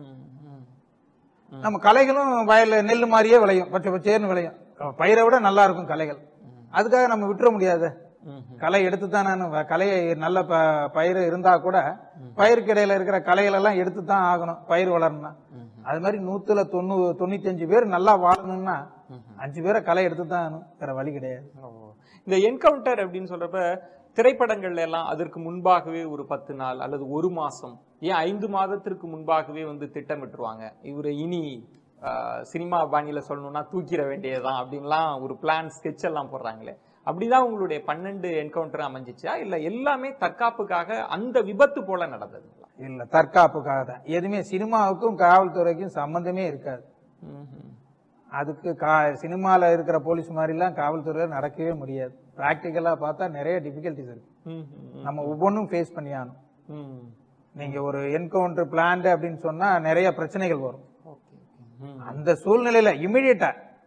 நம்ம களைகளும் வயல்ல நெல் மாதிரியே விளையும் பச்சை பச்சேர்னு விளையும் பயிரை விட நல்லா இருக்கும் களைகள் அதுக்காக நம்ம விட்டுற முடியாது களை எடுத்து தான் நான் களையை நல்ல ப பயிர் இருந்தா கூட பயிருக்கு இடையில இருக்கிற களைகள் எல்லாம் எடுத்து தான் ஆகணும் பயிர் வளரணும்னா அது மாதிரி நூத்துல தொண்ணூ தொண்ணூத்தஞ்சு பேர் நல்லா வாழணும்னா அஞ்சு பேரை களை எடுத்து தான் ஆகணும் வேற வழி கிடையாது இந்த என்கவுண்டர் அப்படின்னு சொல்றப்ப திரைப்படங்கள்ல எல்லாம் அதற்கு முன்பாகவே ஒரு பத்து நாள் அல்லது ஒரு மாசம் ஏன் ஐந்து மாதத்திற்கு முன்பாகவே வந்து திட்டமிட்டுருவாங்க இவரை இனி ஆஹ், சினிமா பாணியில சொல்லணும்னா தூக்கிட வேண்டியதுதான் அப்படின்லாம் ஒரு பிளான் ஸ்கெட்ச் எல்லாம் போடுறாங்களே அப்படிதான் உங்களுடைய பன்னெண்டு என்கவுண்டர் அமைஞ்சிச்சா இல்ல எல்லாமே தற்காப்புக்காக அந்த விபத்து போல நடந்ததுங்களா இல்ல தற்காப்புக்காக தான் எதுவுமே சினிமாவுக்கும் காவல்துறைக்கும் சம்பந்தமே இருக்காது அதுக்கு கா சினிமால இருக்கிற போலீஸ் மாதிரிலாம் காவல்துறையில நடக்கவே முடியாது ப்ராக்டிக்கலா பார்த்தா நிறைய டிஃபிகல்டிஸ் இருக்கு நம்ம ஒவ்வொன்றும் ஃபேஸ் பண்ணியாகணும் நீங்க ஒரு என்கவுண்டர் பிளான்டு அப்படின்னு சொன்னா நிறைய பிரச்சனைகள் வரும் அந்த சூழ்நிலையில இமிடியட்டா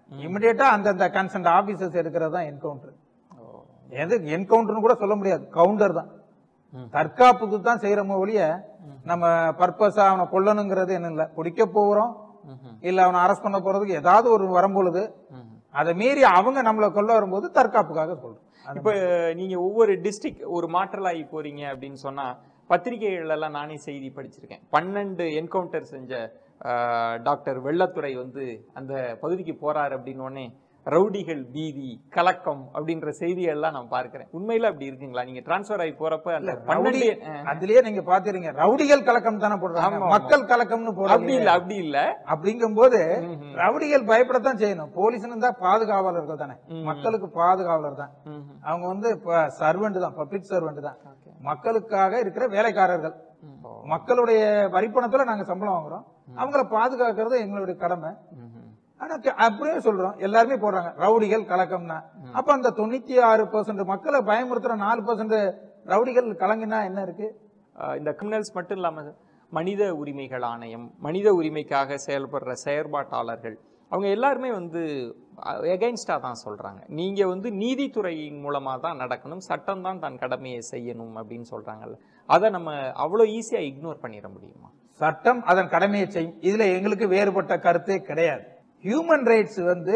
இமிடியேட்டா அந்தந்த கன்சர்ன் ஆபீசர்ஸ் எடுக்கிறது தான் என்கவுண்டர் எது என்கவுண்டர்னு கூட சொல்ல முடியாது கவுண்டர் தான் தற்காப்புக்கு தான் செய்யறோமோ ஒழிய நம்ம பர்பஸா அவனை கொல்லணுங்கிறது என்ன இல்லை பிடிக்க போகிறோம் இல்ல அவனை அரெஸ்ட் பண்ண போறதுக்கு ஏதாவது ஒரு வரும்பொழுது அதை மீறி அவங்க நம்மளை கொல்ல வரும்போது தற்காப்புக்காக சொல்றோம் இப்போ நீங்க ஒவ்வொரு டிஸ்ட்ரிக்ட் ஒரு மாற்றலாகி போறீங்க அப்படின்னு சொன்னா பத்திரிகைகள் எல்லாம் நானே செய்தி படிச்சிருக்கேன் பன்னெண்டு என்கவுண்டர் செஞ்ச ஆஹ், டாக்டர் வெள்ளத்துறை வந்து அந்த பகுதிக்கு போறாரு அப்படின்னு உடனே ரவுடிகள் பீதி கலக்கம் அப்படின்ற செய்திகள்லாம் நான் பார்க்கிறேன் உண்மையில அப்படி இருக்குங்களா நீங்க டிரான்ஸ்ஃபர் ஆகி போறப்ப அந்த பன்னெண்டு ரவுடி- அதுலயே நீங்க பாத்துறீங்க ரவுடிகள் கலக்கம் தானே போடுறாங்க ஆமா, ஆமா. மக்கள் கலக்கம்னு போடுறாங்க அப்படி இல்ல அப்படி இல்ல அப்படிங்கும்போது ரவுடிகள் பயப்படத்தான் செய்யணும் போலீஸ்னு தான் பாதுகாவலர்கள் தானே மக்களுக்கு பாதுகாவலர் தான் அவங்க வந்து சர்வெண்ட் தான் பப்ளிக் சர்வெண்ட் தான் மக்களுக்காக இருக்கிற வேலைக்காரர்கள் மக்களுடைய வரிப்பணத்துல நாங்க சம்பளம் வாங்குறோம் அவங்கள பாதுகாக்கிறது எங்களுடைய கடமை ஆனா கே- அப்படியே சொல்றோம் எல்லாருமே போடுறாங்க ரவுடிகள் கலக்கம்னா அப்ப அந்த தொண்ணூத்தி ஆறு பெர்சென்ட் மக்களை பயமுறுத்துற நாலு பெர்சென்ட் ரவுடிகள் கலங்கினா என்ன இருக்கு ஆஹ் இந்த கிரிமினல்ஸ் மட்டும் இல்லாம மனித உரிமைகள் ஆணையம் மனித உரிமைக்காக செயல்படுற செயற்பாட்டாளர்கள் அவங்க எல்லாருமே வந்து எகைன்ஸ்டாக தான் சொல்றாங்க நீங்க வந்து நீதித்துறையின் மூலமா தான் நடக்கணும் சட்டம் தான் தன் கடமையை செய்யணும் அப்படின்னு சொல்றாங்கல்ல அதை நம்ம அவ்வளோ ஈஸியா இக்னோர் பண்ணிட முடியுமா சட்டம் அதன் கடமையை செய்யும் இதுல எங்களுக்கு வேறுபட்ட கருத்தே கிடையாது ஹியூமன் ரைட்ஸ் வந்து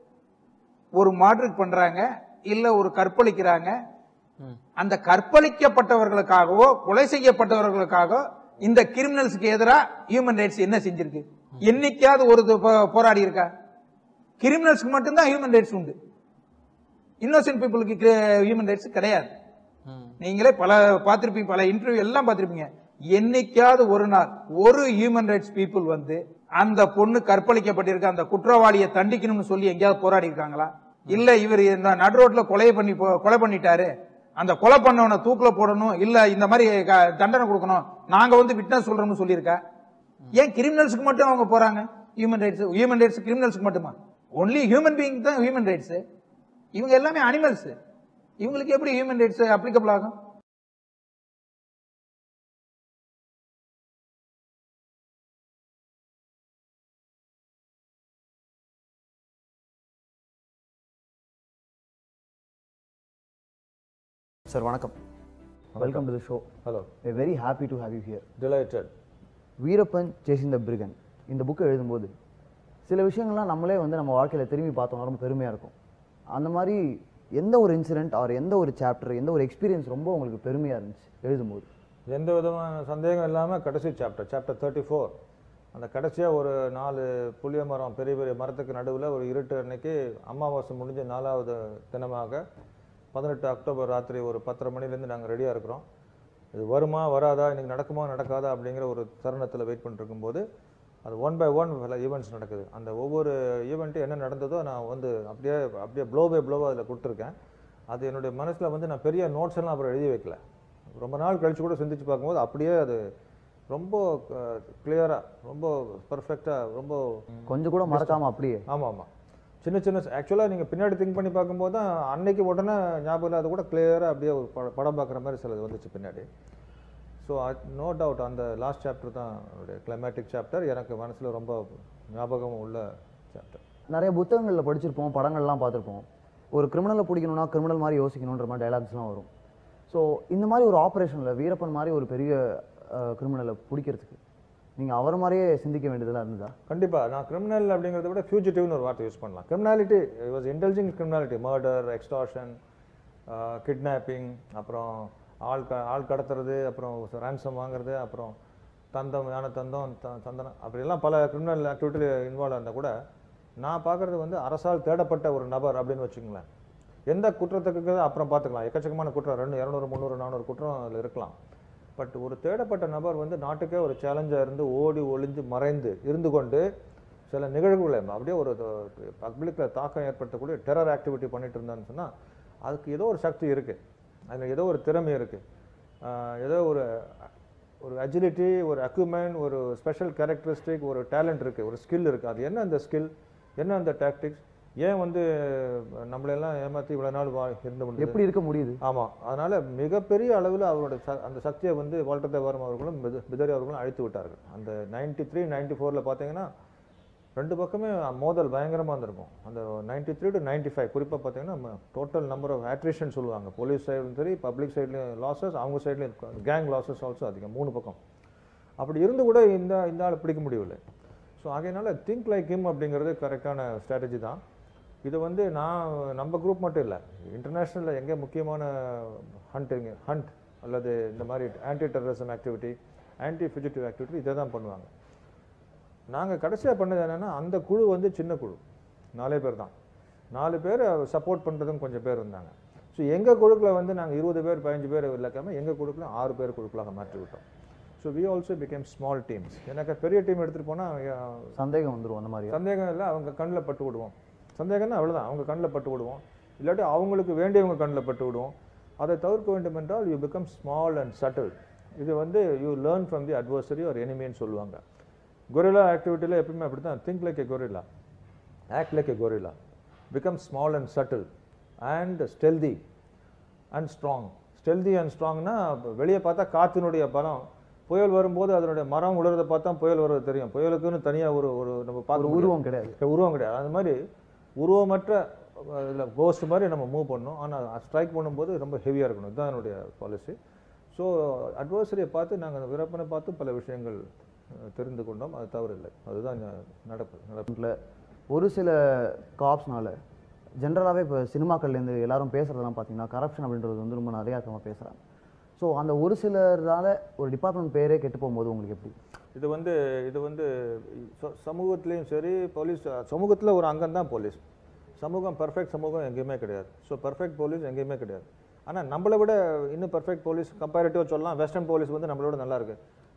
ஒரு மாட்ரிக் பண்றாங்க இல்ல ஒரு கற்பழிக்கிறாங்க அந்த கற்பழிக்கப்பட்டவர்களுக்காகவோ கொலை செய்யப்பட்டவர்களுக்காகவோ இந்த கிரிமினல்ஸ்க்கு எதிராக ஹியூமன் ரைட்ஸ் என்ன செஞ்சிருக்கு என்னைக்காவது ஒரு இது போ- போராடி இருக்கா கிரிமினல்ஸ்க்கு மட்டும்தான் ஹியூமன் ரைட்ஸ் உண்டு இன்னோசென்ட் பீப்புளுக்கு ஹியூமன் ரைட்ஸ் கிடையாது நீங்களே பல பார்த்திருப்பீங்க பல இன்டர்வியூ எல்லாம் பார்த்திருப்பீங்க என்னைக்காவது ஒரு நாள் ஒரு ஹியூமன் ரைட்ஸ் பீப்புள் வந்து அந்த பொண்ணு கற்பழிக்கப்பட்டிருக்க அந்த குற்றவாளியை தண்டிக்கணும்னு சொல்லி எங்கேயாவது போராடி இருக்காங்களா இல்ல இவர் இந்த நடு ரோட்ல கொலை பண்ணி போ- கொலை பண்ணிட்டாரு அந்த கொலை பண்ணவனை தூக்குல போடணும் இல்ல இந்த மாதிரி க- தண்டனை கொடுக்கணும் நாங்க வந்து விட்னஸ் சொல்றோம்னு சொல்லியிருக்கா ஏன் கிரிமினல்ஸ்க்கு மட்டும் அவங்க போறாங்க ஹியூமன் ரைட்ஸ் ஹியூமன் ரைட்ஸ் கிரிமினல்ஸ்க்கு மட்டுமா ஒன்லி ஹியூமன் பீயிங் தான் ஹியூமன் ரைட்ஸ் இவங்க எல்லாமே அனிமல்ஸ் இவங்களுக்கு எப்படி ஹியூமன் ரைட்ஸ் அப்ளிகபிள் ஆகும் சார் வணக்கம் welcome to the show hello we very happy to have you here delighted Veerappan chasing the brigand இந்த புக்கை எழுதும்போது சில விஷயங்கள்லாம் நம்மளே வந்து நம்ம வாழ்க்கையில் திரும்பி பார்த்தோம் ரொம்ப பெருமையாக இருக்கும் அந்த மாதிரி எந்த ஒரு இன்சிடென்ட் ஆர் எந்த ஒரு சாப்டர் எந்த ஒரு எக்ஸ்பீரியன்ஸ் ரொம்ப உங்களுக்கு பெருமையாக இருந்துச்சு எழுதும்போது எந்த விதமான சந்தேகம் இல்லாமல் கடைசி சாப்டர் சாப்டர் தேர்ட்டி ஃபோர் அந்த கடைசியாக ஒரு நாலு புளிய மரம் பெரிய பெரிய மரத்துக்கு நடுவில் ஒரு இருட்டு அன்னைக்கு அமாவாசை முடிஞ்ச நாலாவது தினமாக பதினெட்டு அக்டோபர் ராத்திரி ஒரு பத்தரை மணிலேருந்து நாங்கள் ரெடியாக இருக்கிறோம் இது வருமா வராதா இன்னைக்கு நடக்குமா நடக்காதா அப்படிங்கிற ஒரு தருணத்தில் வெயிட் பண்ணிட்டு இருக்கும்போது அது ஒன் பை ஒன் பல ஈவெண்ட்ஸ் நடக்குது அந்த ஒவ்வொரு ஈவெண்ட்டும் என்ன நடந்ததோ நான் வந்து அப்படியே அப்படியே ப்ளோ பை ப்ளோவாக அதில் கொடுத்துருக்கேன் அது என்னுடைய மனசில் வந்து நான் பெரிய நோட்ஸ் எல்லாம் அப்புறம் எழுதி வைக்கல ரொம்ப நாள் கழிச்சு கூட சிந்திச்சு பார்க்கும்போது அப்படியே அது ரொம்ப கிளியராக ரொம்ப பர்ஃபெக்டாக ரொம்ப கொஞ்சம் கூட மறக்காம அப்படியே ஆமாம் ஆமாம் சின்ன சின்ன ஆக்சுவலாக நீங்கள் பின்னாடி திங்க் பண்ணி பார்க்கும்போது தான் அன்னைக்கு உடனே ஞாபகம் இல்லை அது கூட கிளியராக அப்படியே ஒரு பட- படம் பார்க்குற மாதிரி சிலது வந்துச்சு பின்னாடி ஸோ நோ டவுட் அந்த லாஸ்ட் சாப்டர் தான் என்னுடைய கிளைமேட்டிக் சாப்டர் எனக்கு மனசில் ரொம்ப ஞாபகம் உள்ள சாப்டர் நிறைய புத்தகங்களில் படிச்சிருப்போம் படங்கள்லாம் பார்த்துருப்போம் ஒரு கிரிமினலை பிடிக்கணும்னா கிரிமினல் மாதிரி யோசிக்கணுன்ற மாதிரி டைலாக்ஸ்லாம் வரும் ஸோ இந்த மாதிரி ஒரு ஆப்ரேஷனில் வீரப்பன் மாதிரி ஒரு பெரிய கிரிமினலை பிடிக்கிறதுக்கு நீங்கள் அவர் மாதிரியே சிந்திக்க வேண்டியதெல்லாம் இருந்ததா கண்டிப்பாக நான் கிரிமினல் அப்படிங்கிறத விட ஃபியூஜிட்டிவ்னு ஒரு வார்த்தை யூஸ் பண்ணலாம் criminality was intelligent criminality murder extortion kidnapping அப்புறம் ஆள் க ஆள் கடத்துறது அப்புறம் ரேன்சம் வாங்குறது அப்புறம் தந்தம் யானை தந்தம் த- சந்தனம் அப்படிலாம் பல கிரிமினல் ஆக்டிவிட்டியில் இன்வால்வ் இருந்தால் கூட நான் பார்க்குறது வந்து அரசால் தேடப்பட்ட ஒரு நபர் அப்படின்னு வச்சுக்கோங்களேன் எந்த குற்றத்துக்கு அப்புறம் பார்த்துக்கலாம் எக்கச்சக்கமான குற்றம் ரெண்டு இரநூறு முந்நூறு நானூறு குற்றம் அதில் இருக்கலாம் பட் ஒரு தேடப்பட்ட நபர் வந்து நாட்டுக்கே ஒரு சேலஞ்சாக இருந்து ஓடி ஒளிஞ்சு மறைந்து இருந்து கொண்டு சில நிகழ்வுகளை அப்படியே ஒரு பப்ளிக்கில் தாக்கம் ஏற்படுத்தக்கூடிய டெரர் ஆக்டிவிட்டி பண்ணிட்டு இருந்தான்னு சொன்னால் அதுக்கு ஏதோ ஒரு சக்தி இருக்குது அதில் ஏதோ ஒரு திறமை இருக்குது ஏதோ ஒரு ஒரு அஜிலிட்டி ஒரு அக்யூமெண்ட் ஒரு ஸ்பெஷல் கேரக்டரிஸ்டிக் ஒரு டேலண்ட் இருக்குது ஒரு ஸ்கில் இருக்குது அது என்ன அந்த ஸ்கில் என்ன அந்த டாக்டிக்ஸ் ஏன் வந்து நம்மளெல்லாம் ஏமாற்றி இவ்வளோ நாள் வா இருந்த முடியுது எப்படி இருக்க முடியுது ஆமாம் அதனால் மிகப்பெரிய அளவில் அவரோட ச- அந்த சக்தியை வந்து வால்டர் தேவாரம் அவர்களும் பித- பிதரி அவர்களும் அழித்து விட்டார்கள் அந்த நைன்டி த்ரீ நைன்டி ஃபோரில் பார்த்தீங்கன்னா ரெண்டு பக்கமே மோதல் பயங்கரமாக இருந்திருக்கும் அந்த ninety three to ninety five குறிப்பாக பார்த்தீங்கன்னா டோட்டல் நம்பர் ஆஃப் ஆட்ரிஷன் சொல்லுவாங்க போலீஸ் சைடும் சரி பப்ளிக் சைட்லேயும் லாஸஸ் அவங்க சைட்லேயும் கேங் லாஸஸ் ஆல்சோ அதிகம் மூணு பக்கம் அப்படி இருந்து கூட இந்த இந்த ஆளை பிடிக்க முடியவில்லை ஸோ ஆகையினால திங்க் லைக் ஹிம் அப்படிங்கிறது கரெக்டான ஸ்ட்ராட்டஜி தான் இது வந்து நான் நம்ம குரூப் மட்டும் இல்லை இன்டர்நேஷ்னலில் எங்கே முக்கியமான ஹண்டிங் ஹண்ட் அல்லது இந்த மாதிரி anti terrorism activity anti fugitive activity இதை தான் பண்ணுவாங்க நாங்கள் கடைசியாக பண்ணது என்னென்னா அந்த குழு வந்து சின்ன குழு நாலே பேர் தான் நாலு பேர் சப்போர்ட் பண்ணுறதும் கொஞ்சம் பேர் இருந்தாங்க ஸோ எங்கள் குழுக்களை வந்து நாங்கள் இருபது பேர் பதினஞ்சு பேர் இல்லாக்காமல் எங்கள் குழுக்களை ஆறு பேர் குழுக்களாக மாற்றி விட்டோம் so we also became small teams எனக்கு பெரிய டீம் எடுத்துகிட்டு போனால் சந்தேகம் வந்துரும் அந்த மாதிரி சந்தேகம் இல்லை அவங்க கண்ணில் பட்டு விடுவோம் சந்தேகம்னா அவ்வளோதான் அவங்க கண்ணில் பட்டு விடுவோம் இல்லாட்டி அவங்களுக்கு வேண்டியவங்க கண்ணில் பட்டு விடுவோம் அதை தவிர்க்க வேண்டும் என்றால் you become small and subtle இது வந்து you learn from the adversary ஒரு எனிமின்னு சொல்லுவாங்க கொரில்லா ஆக்டிவிட்டியில் எப்பவுமே அப்படி தான் think like a guerrilla act like a guerrilla become small and subtle and stealthy and strong stealthy and ஸ்ட்ராங்னா வெளியே பார்த்தா காற்றினுடைய பலம் புயல் வரும்போது அதனுடைய மரம் உலர்றதை பார்த்தா புயல் வர்றது தெரியும் புயலுக்குன்னு தனியாக ஒரு ஒரு நம்ம பார்க்க ஒரு உருவம் முடியாது. உருவம் கிடையாது அந்த மாதிரி உருவமற்ற இதில் கோஸ்ட் மாதிரி நம்ம மூவ் பண்ணோம் ஆனால் ஸ்ட்ரைக் பண்ணும்போது ரொம்ப ஹெவியாக இருக்கணும் இதுதான் என்னுடைய பாலிசி ஸோ அட்வர்சரியை பார்த்து நாங்கள் அந்த விரப்பனை பார்த்து பல விஷயங்கள் அஹ், தெரிந்து கொண்டோம் அது தவறு இல்லை அதுதான் இங்க நடப்பு நடப்பு இல்லை ஒரு சில காப்ஸ்னால ஜென்ரலாகவே இப்போ சினிமாக்கள்லேருந்து எல்லாரும் பேசுகிறதெல்லாம் பார்த்தீங்கன்னா கரப்ஷன் அப்படின்றது வந்து ரொம்ப நிறையா இருக்கமாக பேசுகிறாங்க ஸோ அந்த ஒரு சிலரால ஒரு டிபார்ட்மெண்ட் பேரே கெட்டு போகும்போது உங்களுக்கு எப்படி இது வந்து இது வந்து ச- சமூகத்திலையும் சரி போலீஸ் சமூகத்தில் ஒரு அங்கம் தான் போலீஸ் சமூகம் பர்ஃபெக்ட் சமூகம் எங்கேயுமே கிடையாது ஸோ பர்ஃபெக்ட் போலீஸ் எங்கேயுமே கிடையாது ஆனால் நம்மளை விட இன்னும் பர்ஃபெக்ட் போலீஸ் கம்பேரிட்டிவாக சொல்லலாம் வெஸ்டர்ன் போலீஸ் வந்து நம்மளோட நல்லா இருக்கு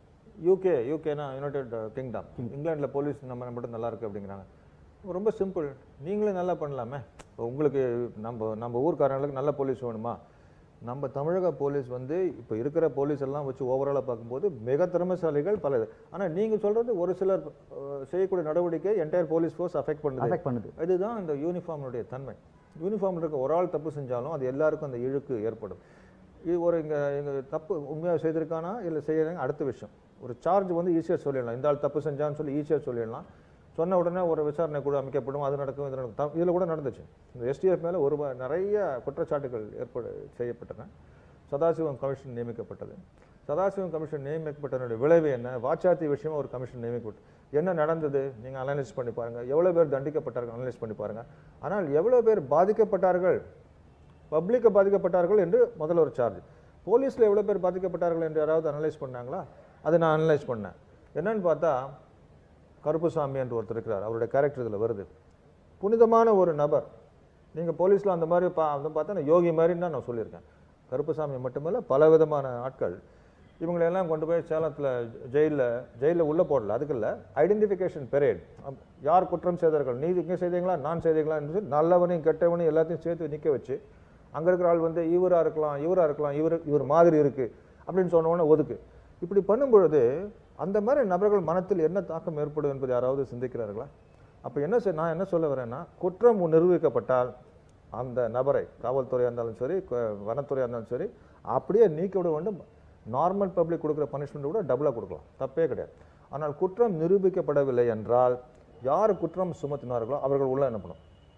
யூகே யூகேனா யுனைடெட் கிங்டம் இங்கிலாண்டில் போலீஸ் நம்ம நம்மகிட்ட நல்லா இருக்கு அப்படிங்கிறாங்க ரொம்ப சிம்பிள் நீங்களே நல்லா பண்ணலாமே இப்போ உங்களுக்கு நம்ம நம்ம ஊர்க்காரங்களுக்கு நல்ல போலீஸ் வேணுமா நம்ம தமிழக போலீஸ் வந்து இப்போ இருக்கிற போலீஸ் எல்லாம் வச்சு ஓவராலாக பார்க்கும்போது மிக திறமைசாலிகள் பல இது ஆனால் நீங்கள் சொல்கிறது ஒரு சிலர் அஹ், செய்யக்கூடிய நடவடிக்கை என்டையர் போலீஸ் ஃபோர்ஸ் அஃபெக்ட் பண்ணுது Affect பண்ணுது. இதுதான் இந்த யூனிஃபார்முடைய தன்மை யூனிஃபார்மில் இருக்க ஒரு ஆள் தப்பு செஞ்சாலும் அது எல்லாருக்கும் அந்த இழுக்கு ஏற்படும் இது ஒரு இங்கே எங்கள் தப்பு உண்மையாக செய்திருக்கானா இல்லை செய்யறாங்க அடுத்த விஷயம் ஒரு சார்ஜ் வந்து ஈஸியாக சொல்லிடலாம் இந்த ஆள் தப்பு செஞ்சான்னு சொல்லி ஈஸியாக சொல்லிடலாம் சொன்ன உடனே ஒரு விசாரணை கூட அமைக்கப்படும் அது நடக்கும் இது நடக்கும் இதில் கூட நடந்துச்சு இந்த எஸ்டிஎஃப் மேலே ஒரு வ- நிறைய குற்றச்சாட்டுகள் ஏற்பட செய்யப்பட்டன சதாசிவம் கமிஷன் நியமிக்கப்பட்டது சதாசிவம் கமிஷன் நியமிக்கப்பட்டதனுடைய விளைவு என்ன வாச்சாத்தி விஷயமா ஒரு கமிஷன் நியமிக்கப்பட்டு என்ன நடந்தது நீங்கள் அனலைஸ் பண்ணி பாருங்க எவ்வளோ பேர் தண்டிக்கப்பட்டார்கள் அனலைஸ் பண்ணி பாருங்க ஆனால் எவ்வளோ பேர் பாதிக்கப்பட்டார்கள் பப்ளிக்கை பாதிக்கப்பட்டார்கள் என்று முதல்ல ஒரு சார்ஜ் போலீஸில் எவ்வளோ பேர் பாதிக்கப்பட்டார்கள் என்று யாராவது அனலைஸ் பண்ணாங்களா அதை நான் அனலைஸ் பண்ணேன் என்னன்னு பார்த்தா கருப்புசாமி என்று ஒருத்தர் இருக்கிறார் அவருடைய கேரக்டர் இதில் வருது புனிதமான ஒரு நபர் நீங்கள் போலீஸில் அந்த மாதிரி பா வந்து பார்த்தா நான் யோகி மாதிரின்னு தான் நான் சொல்லியிருக்கேன் கருப்புசாமி மட்டுமல்ல பல விதமான ஆட்கள் இவங்களெல்லாம் கொண்டு போய் சேலத்தில் ஜெயிலில் ஜெயிலில் உள்ளே போடல அதுக்கு இல்லை ஐடென்டிஃபிகேஷன் பெரேட் யார் குற்றம் செய்தார்கள் நீ இங்கே செய்தீங்களா நான் செய்தீங்களா என்று சொல்லி நல்லவனையும் கெட்டவனையும் எல்லாத்தையும் சேர்த்து நிற்க வச்சு அங்கே இருக்கிற ஆள் வந்து இவராக இருக்கலாம் இவராக இருக்கலாம் இவர் இவர் மாதிரி இருக்குது அப்படின்னு சொன்ன உடனே ஒதுக்கு இப்படி பண்ணும் பொழுது அந்த மாதிரி நபர்கள் மனத்தில் என்ன தாக்கம் ஏற்படும் என்பது யாராவது சிந்திக்கிறார்களா அப்போ என்ன செய்- நான் என்ன சொல்ல வரேன்னா குற்றம் நிரூபிக்கப்பட்டால் அந்த நபரை காவல்துறையாக இருந்தாலும் சரி கு- வனத்துறையாக இருந்தாலும் சரி அப்படியே நீக்க விட வேண்டும் நார்மல் பப்ளிக் கொடுக்குற பனிஷ்மெண்ட் கூட டபுளாக கொடுக்கலாம் தப்பே கிடையாது ஆனால் குற்றம் நிரூபிக்கப்படவில்லை என்றால் யார் குற்றம் சுமத்தினார்களோ அவர்கள் உள்ள அனுப்பணும்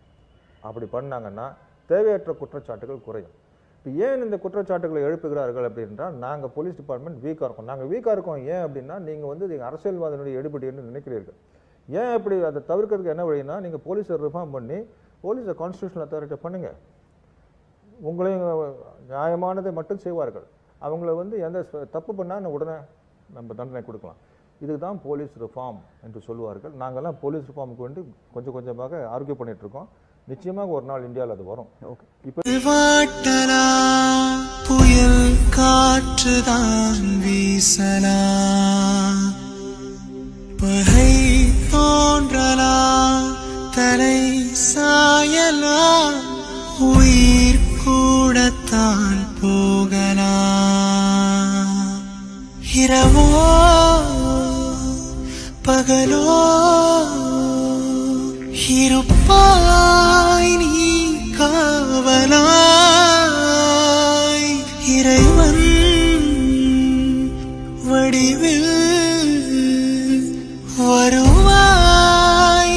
அப்படி பண்ணாங்கன்னா தேவையற்ற குற்றச்சாட்டுகள் குறையும் இப்போ ஏன் இந்த குற்றச்சாட்டுகளை எழுப்புகிறார்கள் அப்படின்றால் நாங்கள் போலீஸ் டிபார்ட்மெண்ட் வீக்காக இருக்கோம் நாங்கள் வீக்காக இருக்கோம் ஏன் அப்படின்னா நீங்கள் வந்து நீங்கள் அரசியல்வாதியினுடைய எடுபடி என்று நினைக்கிறீர்கள் ஏன் அப்படி அதை தவிர்க்கிறதுக்கு என்ன வழின்னா நீங்கள் போலீஸை ரிஃபார்ம் பண்ணி போலீஸை கான்ஸ்டியூஷனல் அத்தாரிட்டி பண்ணுங்க உங்களையும் நியாயமானதை மட்டும் செய்வார்கள் அவங்கள வந்து எந்த ச- தப்பு பண்ணால் உடனே நம்ம தண்டனை கொடுக்கலாம் இதுதான் போலீஸ் ரிஃபார்ம் என்று சொல்லுவார்கள் நாங்கெல்லாம் போலீஸ் ரிஃபார்முக்கு வேண்டி கொஞ்சம் கொஞ்சமாக ஆர்கியூ பண்ணிட்டு இருக்கோம் நிச்சயமாக ஒரு நாள் இந்தியாவில் அது வரும் ஓகே இப்போ வாட்டலா புயல் காற்றுதான் வீசலா பகை தோன்றலா தலை சாயலா உயிர் கூடத்தான் போகலா இரவோ பகலோ இருப்பாய் நீ காவலாய் இறைவன் வடிவில் வருவாய்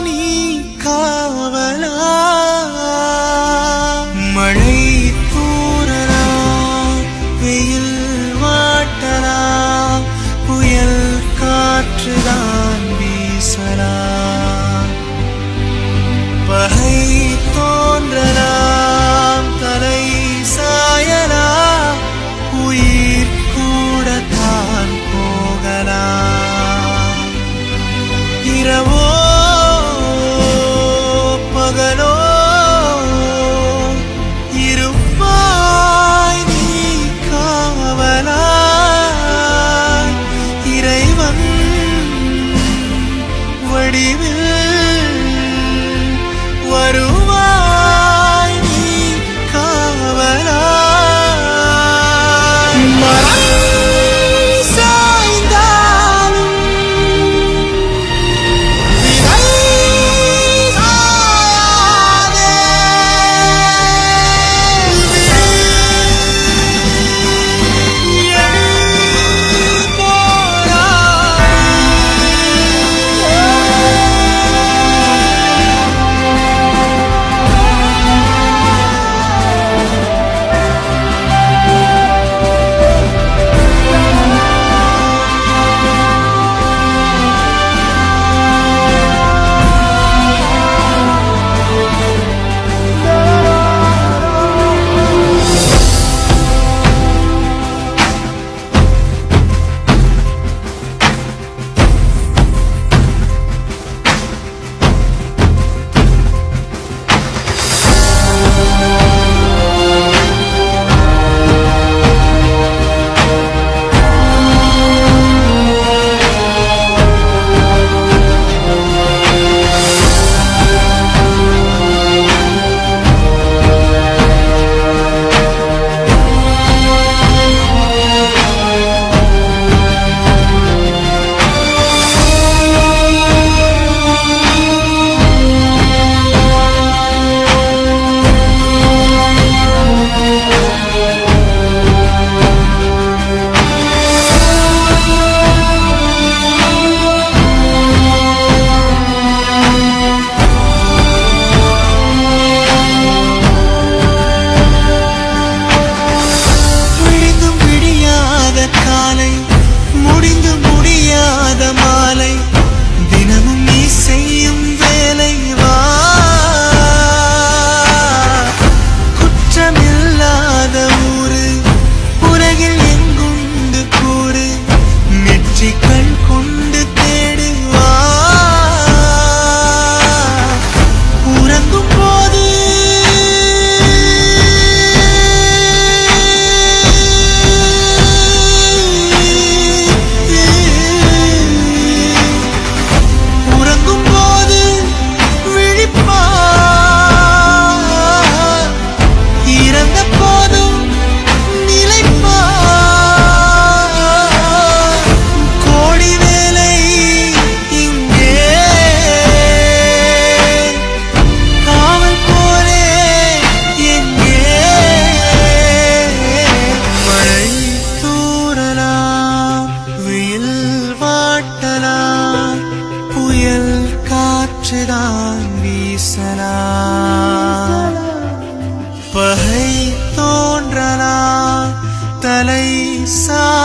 வீசலாம் பகை தோன்றலாம் தலை சா